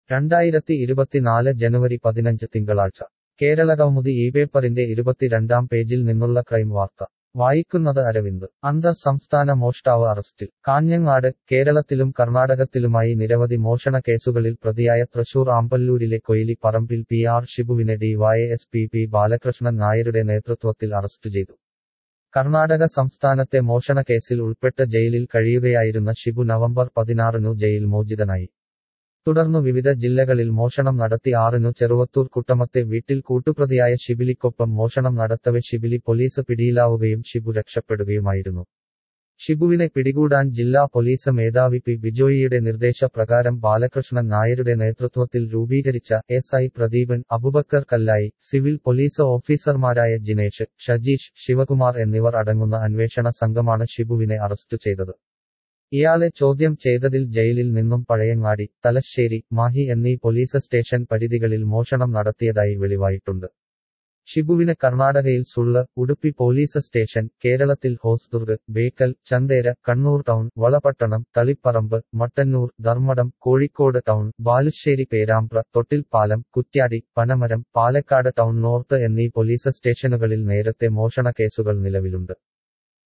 രണ്ടായിരത്തി ഇരുപത്തിനാല് ജനുവരി പതിനഞ്ച് തിങ്കളാഴ്ച കേരളകൗമുദി ഈ പേപ്പറിന്റെ ഇരുപത്തിരണ്ടാം പേജിൽ നിന്നുള്ള ക്രൈം വാർത്ത വായിക്കുന്നത് അരവിന്ദ് അന്തർ സംസ്ഥാന മോഷ്ടാവ് അറസ്റ്റിൽ കാഞ്ഞങ്ങാട് കേരളത്തിലും കർണാടകത്തിലുമായി നിരവധി മോഷണ കേസുകളിൽ പ്രതിയായ തൃശൂർ ആമ്പല്ലൂരിലെ കൊയിലി പറമ്പിൽ പി ആർ ഷിബുവിനെ ഡിവൈഎസ്പി പി ബാലകൃഷ്ണൻ നായരുടെ നേതൃത്വത്തിൽ അറസ്റ്റ് ചെയ്തു കർണാടക സംസ്ഥാനത്തെ മോഷണ കേസിൽ ഉൾപ്പെട്ട് ജയിലിൽ കഴിയുകയായിരുന്ന ഷിബു നവംബർ പതിനാറിനു ജയിൽ മോചിതനായി തുടർന്നു വിവിധ ജില്ലകളിൽ മോഷണം നടത്തി ആറിനു ചെറുവത്തൂർ കുട്ടമത്തെ വീട്ടിൽ കൂട്ടുപ്രതിയായ ഷിബിലിക്കൊപ്പം മോഷണം നടത്തവെ ഷിബിലി പോലീസ് പിടിയിലാവുകയും ഷിബു രക്ഷപ്പെടുകയുമായിരുന്നു ഷിബുവിനെ പിടികൂടാൻ ജില്ലാ പോലീസ് മേധാവി പി ബിജോയിയുടെ നിർദ്ദേശപ്രകാരം ബാലകൃഷ്ണൻ നായരുടെ നേതൃത്വത്തിൽ രൂപീകരിച്ച S I Pradeepan Abubacker Kallayi civil police ഓഫീസർമാരായ ജിനേഷ് ഷജീഷ് ശിവകുമാർ എന്നിവർ അടങ്ങുന്ന അന്വേഷണ സംഘമാണ് ഷിബുവിനെ അറസ്റ്റ് ചെയ്തത് ഇയാളെ ചോദ്യം ചെയ്തതിൽ ജയിലിൽ നിന്നും പഴയങ്ങാടി തലശ്ശേരി മാഹി എന്നീ പോലീസ് സ്റ്റേഷൻ പരിധികളിൽ മോഷണം നടത്തിയതായി വെളിവായിട്ടുണ്ട് ഷിബുവിന് കർണാടകയിൽ സുള്ള് ഉടുപ്പി പോലീസ് സ്റ്റേഷൻ കേരളത്തിൽ Hosdurg Bekal Chandera Kannur town Valapattanam Thaliparamba Mattannur Dharmadam Kozhikode town Balussery Perambra Thottilpalam Kuttiadi Panamaram Palakkad town north എന്നീ പോലീസ് സ്റ്റേഷനുകളിൽ നേരത്തെ മോഷണ കേസുകൾ നിലവിലുണ്ട്